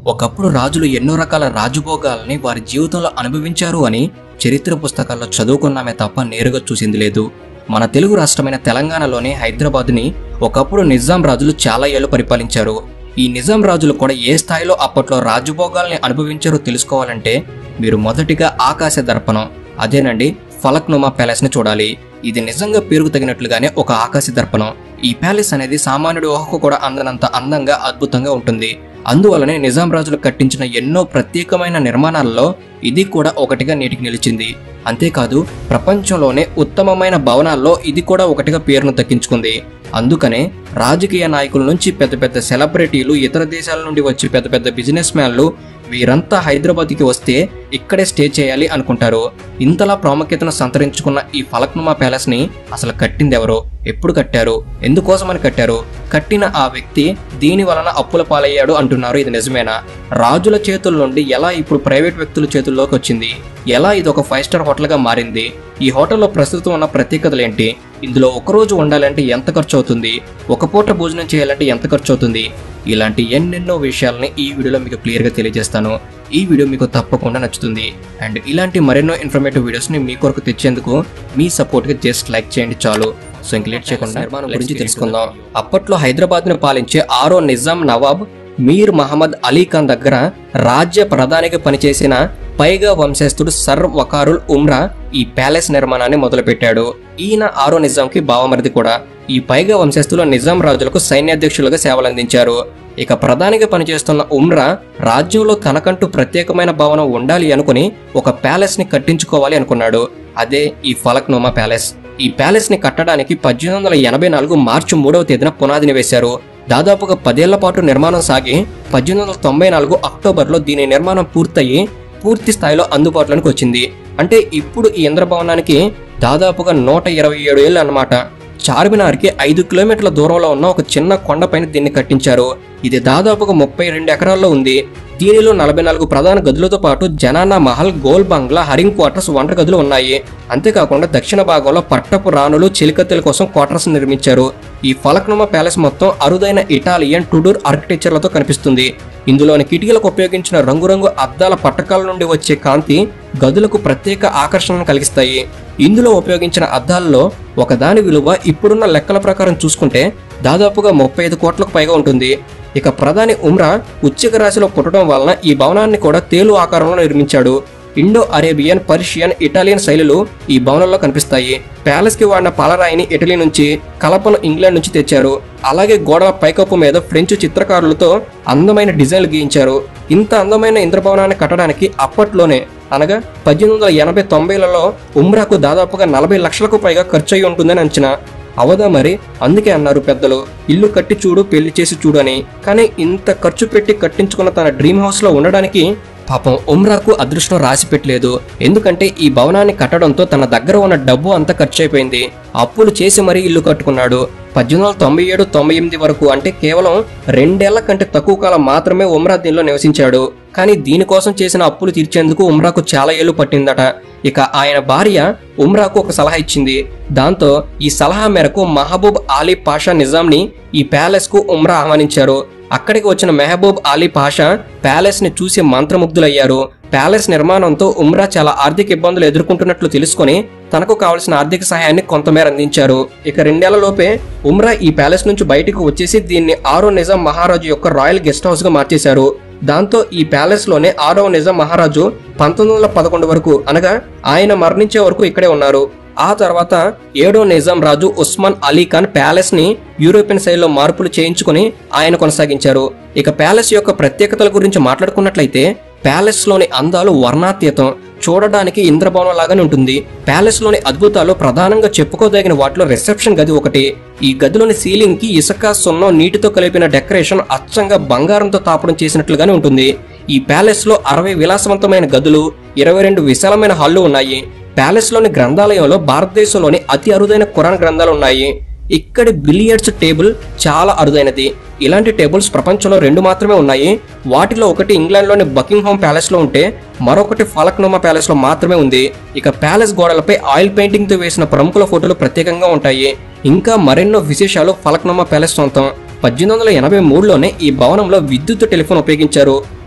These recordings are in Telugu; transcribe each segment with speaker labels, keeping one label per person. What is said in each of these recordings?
Speaker 1: ఒకప్పుడు రాజులు ఎన్నో రకాల రాజభోగాల్ని వారి జీవితంలో అనుభవించారు అని చరిత్ర పుస్తకాల్లో చదువుకున్నామే తప్ప నేరుగా చూసింది లేదు మన తెలుగు రాష్ట్రమైన తెలంగాణలోని హైదరాబాద్ని ఒకప్పుడు నిజాం రాజులు చాలా ఏళ్ళు పరిపాలించారు ఈ నిజాం రాజులు కూడా ఏ స్థాయిలో అప్పట్లో రాజభోగాల్ని అనుభవించారో తెలుసుకోవాలంటే మీరు మొదటిగా ఆకాశ దర్పణం అదేనండి ఫలక్నుమా ప్యాలెస్ని చూడాలి ఇది నిజంగా పేరుకు తగినట్లుగానే ఒక ఆకాశ దర్పణం ఈ ప్యాలెస్ అనేది సామాన్యుడి ఊహకు కూడా అందనంత అందంగా అద్భుతంగా ఉంటుంది అందువలనే నిజాం రాజులు కట్టించిన ఎన్నో ప్రత్యేకమైన నిర్మాణాలలో ఇది కూడా ఒకటిగా నీటికి నిలిచింది అంతేకాదు ప్రపంచంలోనే ఉత్తమమైన భవనాల్లో ఇది కూడా ఒకటిగా పేరును దక్కించుకుంది అందుకనే రాజకీయ నాయకుల నుంచి పెద్ద పెద్ద సెలబ్రిటీలు ఇతర దేశాల నుండి వచ్చి పెద్ద పెద్ద బిజినెస్ మ్యాన్లు వీరంతా హైదరాబాద్కి వస్తే ఇక్కడే స్టే చేయాలి అనుకుంటారు ఇంతలా ప్రాముఖ్యతను సంతరించుకున్న ఈ ఫలక్నుమా ప్యాలెస్ని అసలు కట్టింది ఎవరో ఎప్పుడు కట్టారు ఎందుకోసమని కట్టారు కట్టిన ఆ వ్యక్తి దీని వలన అప్పుల పాలయ్యాడు అంటున్నారు ఇది నిజమేనా రాజుల చేతుల నుండి ఎలా ఇప్పుడు ప్రైవేట్ వ్యక్తుల చేతుల్లోకి వచ్చింది ఎలా ఇది ఒక ఫైవ్ స్టార్ హోటల్గా మారింది ఈ హోటల్లో ప్రస్తుతం ఉన్న ప్రత్యేకతలు ఏంటి ఇందులో ఒకరోజు ఉండాలంటే ఎంత ఖర్చు అవుతుంది ఒక పూట భోజనం చేయాలంటే ఎంత ఖర్చు అవుతుంది ఇలాంటి ఎన్నెన్నో విషయాలని ఈ వీడియోలో మీకు క్లియర్గా తెలియజేస్తాను ఈ వీడియో మీకు తప్పకుండా నచ్చుతుంది అండ్ ఇలాంటి మరెన్నో ఇన్ఫర్మేటివ్ వీడియోస్ని మీ కొరకు తెచ్చేందుకు మీ సపోర్ట్గా జస్ట్ లైక్ చేయండి చాలు సో ఇంక లేట్ చేయకుండా నిర్మాణం గురించి తెలుసుకుందాం అప్పట్లో హైదరాబాద్ని పాలించే ఆరో నిజాం నవాబ్ మీర్ మహమ్మద్ అలీ ఖాన్ దగ్గర రాజ్య ప్రధానిగా పనిచేసిన పైగా వంశస్థుడు సర్ వకారుల్ ఉమ్రా ఈ ప్యాలెస్ నిర్మాణాన్ని మొదలుపెట్టాడు ఈయన ఆరో నిజాంకి బావమరిది కూడా ఈ పైగా వంశస్థులు నిజాం రాజులకు సైన్యాధ్యక్షులుగా సేవలందించారు ఇక ప్రధానిగా పనిచేస్తున్న ఉమ్రా రాజ్యంలో తనకంటూ ప్రత్యేకమైన భవనం ఉండాలి అనుకుని ఒక ప్యాలెస్ ని కట్టించుకోవాలి అనుకున్నాడు అదే ఈ ఫలక్నుమా ప్యాలెస్ ఈ ప్యాలెస్ ని కట్టడానికి పద్దెనిమిది వందల ఎనభై నాలుగు మార్చి మూడవ తేదీన పునాదిని వేశారు దాదాపుగా పదేళ్ల పాటు నిర్మాణం సాగి పద్దెనిమిది వందల తొంభై నాలుగు అక్టోబర్లో దీని నిర్మాణం పూర్తయి పూర్తి స్థాయిలో అందుబాటులోకి వచ్చింది అంటే ఇప్పుడు ఈ ఇంద్రభవనానికి దాదాపుగా నూట ఇరవై ఏడు ఏళ్ళు అన్నమాట చార్మినార్కి ఐదు కిలోమీటర్ల దూరంలో ఉన్న ఒక చిన్న కొండపైన దీన్ని కట్టించారు ఇది దాదాపుగా ముప్పై రెండు ఎకరాల్లో ఉంది దీనిలో నలభై నాలుగు ప్రధాన గదులతో పాటు జనానా మహల్ గోల్ బంగ్లా హరింగ్ క్వార్టర్స్ వంట గదులు ఉన్నాయి అంతేకాకుండా దక్షిణ భాగంలో పట్టపు రాణులు చెలికత్తెల కోసం క్వార్టర్స్ నిర్మించారు ఈ ఫలక్నుమా ప్యాలెస్ మొత్తం అరుదైన ఇటాలియన్ టుడూర్ ఆర్కిటెక్చర్లతో కనిపిస్తుంది ఇందులోని కిటికీలకు ఉపయోగించిన రంగురంగు అద్దాల పట్టకాల నుండి వచ్చే కాంతి గదులకు ప్రత్యేక ఆకర్షణను కలిగిస్తాయి ఇందులో ఉపయోగించిన అద్దాలలో ఒకదాని విలువ ఇప్పుడున్న లెక్కల ప్రకారం చూసుకుంటే దాదాపుగా ముప్పై ఐదు కోట్లకు పైగా ఉంటుంది ఇక ప్రధాని ఉమ్రా ఉచ్చిక రాశిలో పుట్టడం వలన ఈ భవనాన్ని కూడా తేలు ఆకారంలో నిర్మించాడు ఇండో అరేబియన్ పర్షియన్ ఇటాలియన్ శైలులు ఈ భవనంలో కనిపిస్తాయి ప్యాలెస్ కి వాడిన పాలరాయిని ఇటలీ నుంచి కలపను ఇంగ్లాండ్ నుంచి తెచ్చారు అలాగే గోడల పైకప్పు మీద ఫ్రెంచ్ చిత్రకారులతో అందమైన డిజైన్లు గీయించారు ఇంత అందమైన ఇంద్రభవనాన్ని కట్టడానికి అప్పట్లోనే అనగా పద్దెనిమిది వందల ఎనభై తొంభైలలో ఉమ్రాకు దాదాపుగా నలభై లక్షలకు పైగా ఖర్చు అయి ఉంటుందని అంచనా అవదా మరి అందుకే అన్నారు పెద్దలు ఇల్లు కట్టి చూడు పెళ్లి చేసి చూడు అని కానీ ఇంత ఖర్చు పెట్టి కట్టించుకున్న తన డ్రీమ్ హౌస్ లో ఉండడానికి పాపం ఉమ్రాకు అదృష్టం రాసి పెట్టలేదు ఎందుకంటే ఈ భవనాన్ని కట్టడంతో తన దగ్గర ఉన్న డబ్బు అంతా ఖర్చు అయిపోయింది అప్పులు చేసి మరీ ఇల్లు కట్టుకున్నాడు పద్దెనిమిది వందల తొంభై ఏడు తొంభై ఎనిమిది వరకు అంటే కేవలం రెండేళ్ల కంటే తక్కువ కాలం మాత్రమే ఉమ్రా దీనిలో నివసించాడు కానీ దీనికోసం చేసిన అప్పులు తీర్చేందుకు ఉమ్రాకు చాలా ఏళ్లు పట్టిందట ఇక ఆయన భార్య ఉమ్రాకు ఒక సలహా ఇచ్చింది దాంతో ఈ సలహా మేరకు మహబూబ్ ఆలీ పాషా నిజాంని ఈ ప్యాలెస్ కు ఉమ్రా ఆహ్వానించారు అక్కడికి వచ్చిన మెహబూబ్ అలీ పాషా ప్యాలెస్ ని చూసి మంత్రముగ్ధులయ్యారు ప్యాలెస్ నిర్మాణంతో ఉమ్రా చాలా ఆర్థిక ఇబ్బందులు ఎదుర్కొంటున్నట్లు తెలుసుకొని తనకు కావలసిన ఆర్థిక సహాయాన్ని కొంతమేర అందించారు ఇక రెండేళ్లలోపే ఉమ్రా ఈ ప్యాలెస్ నుంచి బయటకు వచ్చేసి దీన్ని ఆరో నిజాం మహారాజు యొక్క రాయల్ గెస్ట్ హౌస్ గా మార్చేశారు దాంతో ఈ ప్యాలెస్ లోనే ఆరవ నిజాం మహారాజు పంతొమ్మిది వందల పదకొండు వరకు అనగా ఆయన మరణించే వరకు ఇక్కడే ఉన్నారు ఆ తర్వాత ఏడో నిజాం రాజు ఉస్మాన్ అలీ ఖాన్ ప్యాలెస్ ని యూరోపియన్ శైలిలో మార్పులు చేయించుకుని ఆయన కొనసాగించారు ఇక ప్యాలెస్ యొక్క ప్రత్యేకతల గురించి మాట్లాడుకున్నట్లయితే ప్యాలెస్ లోని అందాలు వర్ణాతీతం చూడడానికి ఇంద్రభవనం లాగానే ఉంటుంది ప్యాలెస్ లోని అద్భుతాలు ప్రధానంగా చెప్పుకోదగిన వాటిలో రిసెప్షన్ గది ఒకటి ఈ గదిలోని సీలింగ్ కి ఇసుక సున్నం నీటితో కలిపిన డెకరేషన్ అచ్చంగా బంగారంతో తాపడం చేసినట్లుగానే ఉంటుంది ఈ ప్యాలెస్ లో అరవై విలాసవంతమైన గదులు ఇరవై రెండు విశాలమైన హాళ్లు ఉన్నాయి ప్యాలెస్ లోని గ్రంథాలయంలో భారతదేశంలోని అతి అరుదైన ఖురాన్ గ్రంథాలు ఉన్నాయి ఇక్కడి బిలియర్డ్స్ టేబుల్ చాలా అరుదైనది ఇలాంటి టేబుల్స్ ప్రపంచంలో రెండు మాత్రమే ఉన్నాయి వాటిలో ఒకటి ఇంగ్లాండ్లోని బకింగ్హామ్ ప్యాలెస్లో ఉంటే మరొకటి ఫలక్నోమా ప్యాలెస్లో మాత్రమే ఉంది ఇక ప్యాలెస్ గోడలపై ఆయిల్ పెయింటింగ్తో వేసిన ప్రముఖుల ఫోటోలు ప్రత్యేకంగా ఉంటాయి ఇంకా మరెన్నో విశేషాలు ఫలక్నోమా ప్యాలెస్ సొంతం పద్దెనిమిది వందల ఎనభై మూడులోనే ఈ భవనంలో విద్యుత్ టెలిఫోన్ ఉపయోగించారు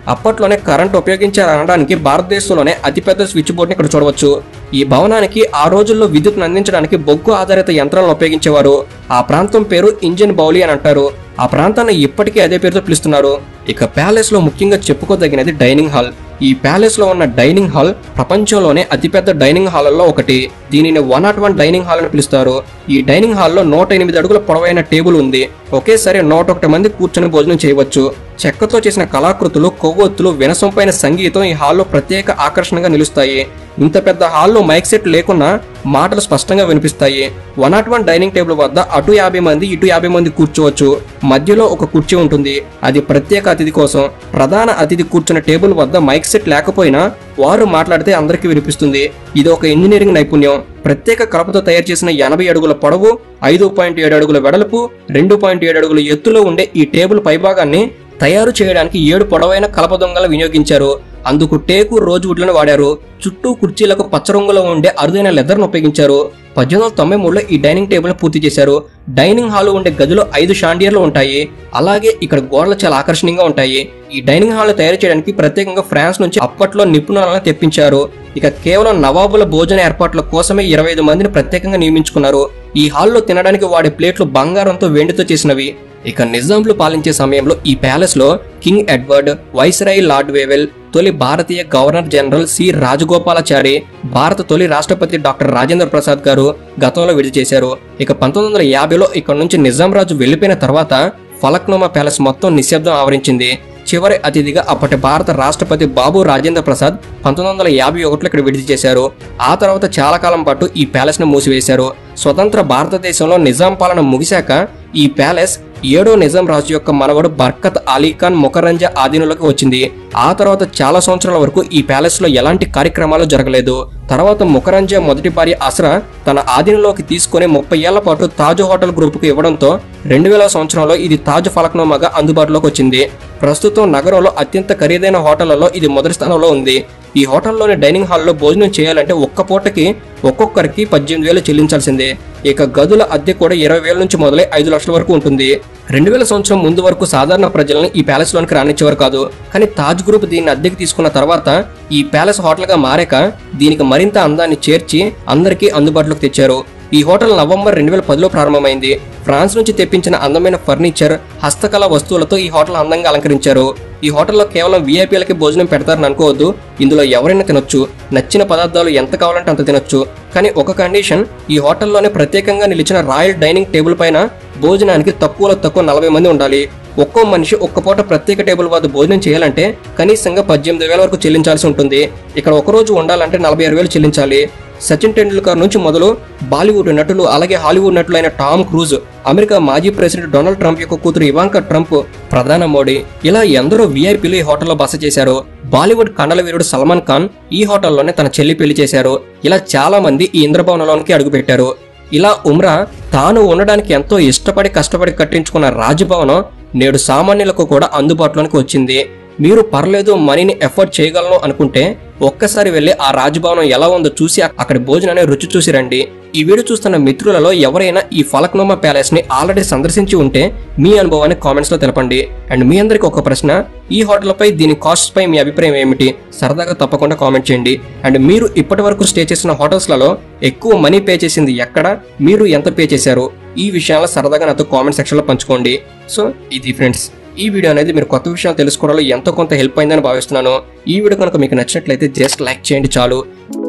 Speaker 1: అప్పట్లోనే కరెంట్ ఉపయోగించారు అనడానికి భారతదేశంలోనే అతిపెద్ద స్విచ్ బోర్డుని ఇక్కడ చూడవచ్చు ఈ భవనానికి ఆ రోజుల్లో విద్యుత్ను అందించడానికి బొగ్గు ఆధారిత యంత్రాలను ఉపయోగించేవారు ఆ ప్రాంతం పేరు ఇంజిన్ బౌలి అని అంటారు ఆ ప్రాంతాన్ని ఇప్పటికీ అదే పేరుతో పిలుస్తున్నారు ఇక ప్యాలెస్ లో ముఖ్యంగా చెప్పుకోదగినది డైనింగ్ హాల్ ఈ ప్యాలెస్ లో ఉన్న డైనింగ్ హాల్ ప్రపంచంలోనే అతిపెద్ద డైనింగ్ హాల్లో ఒకటి దీనిని one not one dining hall అని పిలుస్తారు ఈ డైనింగ్ హాల్లో నూట ఎనిమిది అడుగుల పొడవైన టేబుల్ ఉంది ఒకేసారి నూట ఒకటి మంది కూర్చొని భోజనం చేయవచ్చు చెక్కతో చేసిన కళాకృతులు కొవ్వొత్తులు వినసొంపైన సంగీతం ఈ హాల్లో ప్రత్యేక ఆకర్షణగా నిలుస్తాయి ఇంత పెద్ద హాల్లో మైక్ సెట్ లేకున్నా మాటలు స్పష్టంగా వినిపిస్తాయి one not one dining table వద్ద అటు యాభై మంది ఇటు యాభై మంది కూర్చోవచ్చు మధ్యలో ఒక కుర్చీ ఉంటుంది అది ప్రత్యేక అతిథి కోసం ప్రధాన అతిథి కూర్చున్న టేబుల్ వద్ద మైక్ సెట్ లేకపోయినా వారు మాట్లాడితే అందరికీ వినిపిస్తుంది ఇది ఒక ఇంజనీరింగ్ నైపుణ్యం ప్రత్యేక కలపతో తయారు చేసిన ఎనభై అడుగుల పొడవు ఐదు పాయింట్ ఏడు అడుగుల వెడల్పు రెండు పాయింట్ ఏడు అడుగుల ఎత్తులో ఉండే ఈ టేబుల్ పైభాగాన్ని తయారు చేయడానికి ఏడు పొడవైన కలప దొంగలు వినియోగించారు అందుకు టేకు రోజువుడ్లను వాడారు చుట్టూ కుర్చీలకు పచ్చ రంగులో ఉండే అరుదైన లెదర్ను ఉపయోగించారు పద్దెనిమిది వందల తొంభై మూడులో ఈ డైనింగ్ టేబుల్ పూర్తి చేశారు డైనింగ్ హాల్ ఉండే గదిలో ఐదు షాండియర్లు ఉంటాయి అలాగే ఇక్కడ గోడలు చాలా ఆకర్షణీయంగా ఉంటాయి ఈ డైనింగ్ హాల్ తయారు చేయడానికి ప్రత్యేకంగా ఫ్రాన్స్ నుంచి అప్పట్లో నిపుణులను తెప్పించారు ఇక కేవలం నవాబుల భోజన ఏర్పాట్ల కోసమే ఇరవై ఐదు మందిని ప్రత్యేకంగా నియమించుకున్నారు ఈ హాల్లో తినడానికి వాడే ప్లేట్లు బంగారంతో వెండితో చేసినవి ఇక నిజాంలు పాలించే సమయంలో ఈ ప్యాలెస్ లో King Edward viceroy Lord Wavell తొలి భారతీయ గవర్నర్ జనరల్ సి రాజగోపాలాచారి భారత తొలి రాష్ట్రపతి డాక్టర్ రాజేంద్ర ప్రసాద్ గారు గతంలో విడిది చేశారు ఇక పంతొమ్మిది వందల యాభైలో ఇక్కడ నుంచి నిజాం రాజు వెళ్లిపోయిన తర్వాత ఫలక్నుమా ప్యాలెస్ మొత్తం నిశ్శబ్దం ఆవరించింది చివరి అతిథిగా అప్పటి భారత రాష్ట్రపతి బాబు రాజేంద్ర ప్రసాద్ పంతొమ్మిది వందల యాభై ఒకటిలో ఇక్కడ విడిది చేశారు ఆ తర్వాత చాలా కాలం పాటు ఈ ప్యాలెస్ ను మూసివేశారు స్వతంత్ర భారతదేశంలో నిజాం పాలన ముగిశాక ఈ ప్యాలెస్ ఏడో నిజాం రాజు యొక్క మనవడు బర్కత్ అలీ ఖాన్ మొకరంజా ఆధీనంలోకి వచ్చింది ఆ తర్వాత చాలా సంవత్సరాల వరకు ఈ ప్యాలెస్ లో ఎలాంటి కార్యక్రమాలు జరగలేదు తర్వాత మొకరంజా మొదటి భార్య అస్రా తన ఆధీనంలోకి తీసుకుని ముప్పై ఏళ్ల పాటు తాజ్ హోటల్ గ్రూపుకు ఇవ్వడంతో రెండు వేల సంవత్సరంలో ఇది తాజ్ ఫలక్నుమాగా అందుబాటులోకి వచ్చింది ప్రస్తుతం నగరంలో అత్యంత ఖరీదైన హోటళ్లలో ఇది మొదటి స్థానంలో ఉంది ఈ హోటల్లోని డైనింగ్ హాల్లో భోజనం చేయాలంటే ఒక్క పూటకి ఒక్కొక్కరికి పద్దెనిమిది వేలు చెల్లించాల్సిందే ఇక గదుల అద్దె కూడా ఇరవై వేల నుంచి మొదలై ఐదు లక్షల వరకు ఉంటుంది రెండు వేల సంవత్సరం ముందు వరకు సాధారణ ప్రజలను ఈ ప్యాలెస్ లోనికి రానిచ్చేవారు కాదు కానీ తాజ్ గ్రూప్ దీన్ని అద్దెకి తీసుకున్న తర్వాత ఈ ప్యాలెస్ హోటల్ గా మారాక దీనికి మరింత అందాన్ని చేర్చి అందరికీ అందుబాటులోకి తెచ్చారు ఈ హోటల్ నవంబర్ రెండు వేల పదిలో ప్రారంభమైంది ఫ్రాన్స్ నుంచి తెప్పించిన అందమైన ఫర్నిచర్ హస్తకళ వస్తువులతో ఈ హోటల్ అందంగా అలంకరించారు ఈ హోటల్లో కేవలం వీఐపీలకి భోజనం పెడతారని అనుకోవద్దు ఇందులో ఎవరైనా తినొచ్చు నచ్చిన పదార్థాలు ఎంత కావాలంటే అంత తినొచ్చు కానీ ఒక కండిషన్ ఈ హోటల్లోనే ప్రత్యేకంగా నిలిచిన రాయల్ డైనింగ్ టేబుల్ పైన భోజనానికి తక్కువలో తక్కువ నలభై మంది ఉండాలి ఒక్కో మనిషి ఒక్క పూట ప్రత్యేక టేబుల్ వద్ద భోజనం చేయాలంటే కనీసంగా పద్దెనిమిది వేల వరకు చెల్లించాల్సి ఉంటుంది ఇక్కడ ఒక రోజు ఉండాలంటే నలభై ఆరు వేలు చెల్లించాలి సచిన్ టెండూల్కర్ నుంచి మొదలు బాలీవుడ్ నటులు అలాగే హాలీవుడ్ నటులైన టామ్ క్రూజ్ అమెరికా మాజీ ప్రెసిడెంట్ డొనాల్డ్ ట్రంప్ యొక్క కూతురు ఇవాంకా ట్రంప్ ప్రధాన మోడీ ఇలా ఎందరో వీఐపీలు ఈ హోటల్లో బస చేశారు బాలీవుడ్ కండల వీరుడు సల్మాన్ ఖాన్ ఈ హోటల్లోనే తన చెల్లి పెళ్లి చేశారు ఇలా చాలా మంది ఈ ఇంద్రభవనంలోనికి అడుగుపెట్టారు ఇలా ఉమ్రా తాను ఉండడానికి ఎంతో ఇష్టపడి కష్టపడి కట్టించుకున్న రాజభవనం నేడు సామాన్యులకు కూడా అందుబాటులోనికి వచ్చింది మీరు పర్లేదు మనీని ఎఫర్ట్ చేయగలను అనుకుంటే ఒక్కసారి వెళ్ళి ఆ రాజభవనం ఎలా ఉందో చూసి అక్కడి భోజనాన్ని రుచి చూసి రండి ఈ వీడియో చూస్తున్న మిత్రులలో ఎవరైనా ఈ ఫలక్నోమా ప్యాలెస్ ని ఆల్రెడీ సందర్శించి ఉంటే మీ అనుభవాన్ని కామెంట్స్ లో తెలపండి అండ్ మీ అందరికి ఒక ప్రశ్న ఈ హోటల్ పై దీని కాస్ట్ పై మీ అభిప్రాయం ఏమిటి సరదాగా తప్పకుండా కామెంట్ చేయండి అండ్ మీరు ఇప్పటి వరకు స్టే చేసిన హోటల్స్ లలో ఎక్కువ మనీ పే చేసింది ఎక్కడ మీరు ఎంత పే చేశారు ఈ విషయాల్లో సరదాగా నాతో కామెంట్ సెక్షన్ లో పంచుకోండి సో ఇది ఫ్రెండ్స్ ఈ వీడియో అనేది మీరు కొత్త విషయాలు తెలుసుకోవడంలో ఎంతో కొంత హెల్ప్ అయిందని భావిస్తున్నాను ఈ వీడియో కనుక మీకు నచ్చినట్లయితే జస్ట్ లైక్ చేయండి చాలు